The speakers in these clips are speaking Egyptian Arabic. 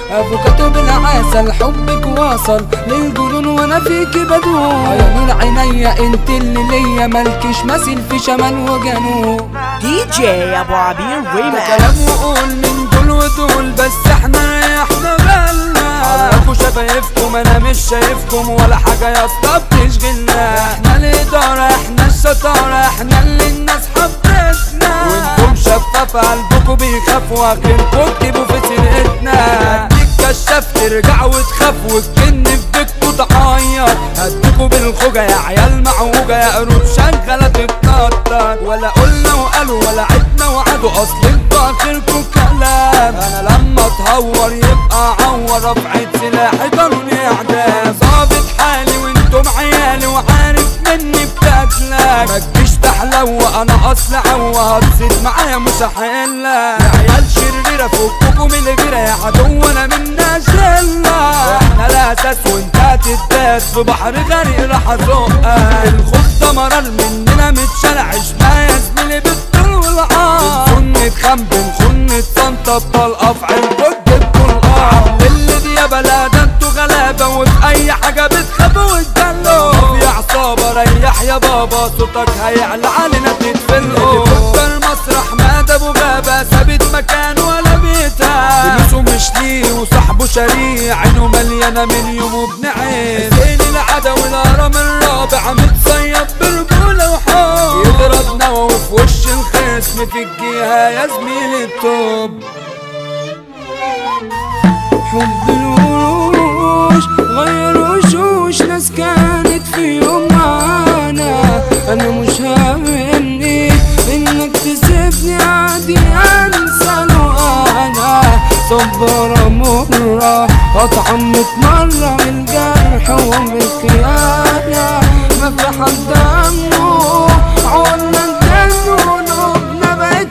افوكاتو بالعسل حبك واصل للجنون وانا فيك بدوم يا نور عينيا انت اللي ليا مالكش مثيل في شمال وجنوب دي جي ابو عبير ده ريماكس كلام وقول من دول ودول بس احنا ريحنا بالنا عرفوا شفايفكم انا مش شايفكم ولا حاجة يا اسطى بتشغلنا احنا الادارة احنا الشطارة احنا اللي الناس حبتنا وانتم شفاف قلبكم بيخاف واخركم تجيبوا في سرقتنا هديك كشاف ترجع وتخاف والجن في بيتكوا تعيط هديكوا بالخوجة يا عيال معوجة يا قرود شغالة تتنطط ولا قلنا وقالوا ولا عدنا وعدوا اصل انتوا اخركوا كلام انا لما اتهور يبقى عور رفعة سلاحي قانوني اعدام ظابط حالي وانتم عيالي وعارف مني بتاكلك ما تجيش تحلو انا اصل عوا هتصيد معايا مش هحلك يا عيال شريرة فككم الغيرة يا عدو انا منا شلة احنا الاساس وانت هتداس في بحر غريق راح ازقك الخوف ده مرار مننا متشرع اشباه يا زميلي بالطول والعار بنخن نتخم بنخن نتصنطط طلقة في عين كل القاع اللي دي يا بلا ده انتوا غلابة وفي اي حاجة بتخافوا وتجلوا في عصابة ريح يا بابا صوتك هيعلى علينا تتفلقوا اللي المسرح مات ابو غابة ثابت مكانه ولا بيتها فلوسه مش ليه وصاحبه شريع عينه مليانة من يوم ابن عين حسين العدوي الهرم الرابع متصيب برجولة وحب يضرب نووي في وش الخصم في الجهة يا زميلي التوب حب الوروش غير وشوش ناس كانت في يوم معانا انا مش هامني انك تسيبني عادي انسى لو انا صبرة مرة اطعم مرة من الجرح ومن الخيانة ما في حد همه عنا انت قلوبنا بقت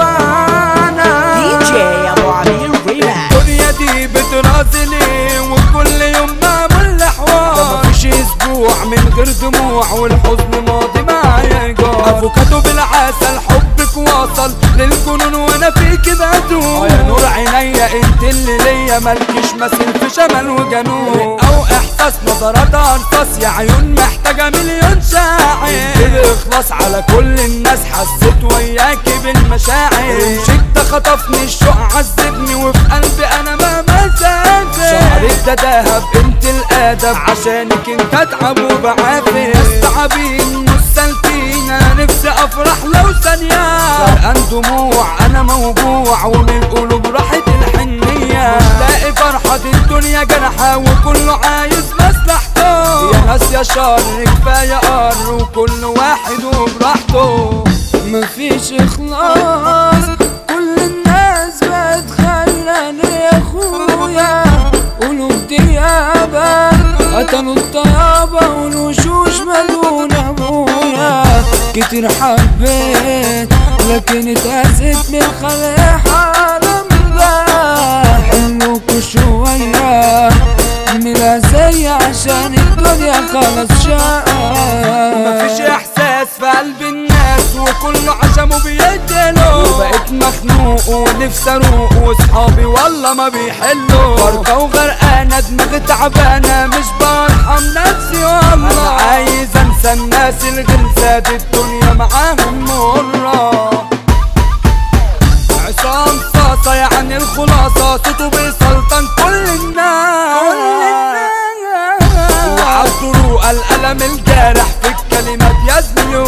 تعبانة دي جي ابو عبير ريماكس الدنيا دي بترازلي وكل يوم بعمل حوار ده مفيش اسبوع من غير دموع والحزن ماضي معايا ايجار افوكاتو بالعسل حبك واصل للجنون وانا فيك بدوم يا نور عينيا انت اللي ليا مالكش مثيل في شمال وجنوب او احساس نظرات ارصاص يا عيون محتاجه مليون شاعر اخلص على كل الناس حسيت وياكي بالمشاعر مشيت خطفني الشوق عذبني وفي قلبي انا ما مسافر شعرك ده دهب انت الادب عشانك انت اتعب وبعافر استعبين مش سالكين انا نفسي افرح لو ثانية غرقان دموع انا موجوع ومن القلوب راحت الحنية مش لاقي فرحة الدنيا جرحة وكله عايز مصلحته يا ناس يا شر كفاية قر وكل واحد وبراحته مفيش اخلاص كل الناس بقت خلاني يا اخويا قلوب ديابة قتلوا الطيابة والوشوش ملون ابويا كتير حبيت لكن اتأذيت من خلق حرام ده حلوكوا شوية اعملها زي عشان الدنيا خلاص شاء مفيش احساس في قلب الناس وكله عشمه بيقتلوا وبقيت مخنوق ونفسي اروق واصحابي والله ما بيحلوا فرقة وغرقانة دماغي تعبانة مش برحم نفسي والله انا عايز انسى الناس الغلسات الدنيا معاهم مرة عصام صاصة يعني الخلاصة صوته بيسلطن كل الناس وعالطرق الألم الجارح في الكلمات يا زميلي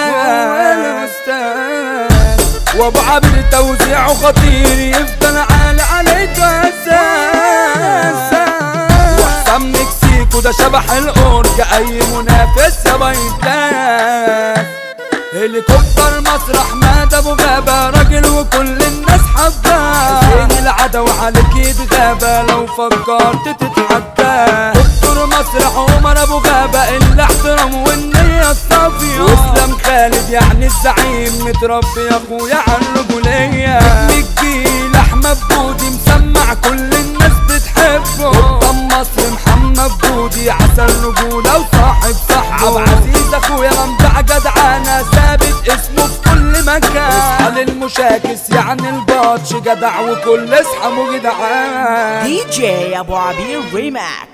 أستاذ وأبو عبد توزيعه خطير يفضل عالي عليك أساس وحسام مكسيكو ده شبح الأورج أي منافس يا بيتاس هليكوبتر مسرح مات ابو غابة راجل وكل الناس حباه زين العدو عليك يتغابى لو فكرت تتحداه دكتور مسرح عمر ابو غابة الاحترام والنية الصافية واسلام خالد يعني الزعيم متربي يا اخويا على الرجولية ابن الجيل احمد بودي مسمع كل الناس بتحبه قدام مصر محمد بودي عسل رجولة وصاحب صحبه عبد العزيز اخويا ممدع جدعانة ثابت اسمه في كل مكان اصحى للمشاكس يا يعني البطش جدع وكل اصحابه جدعان DJ Abu Abir Remix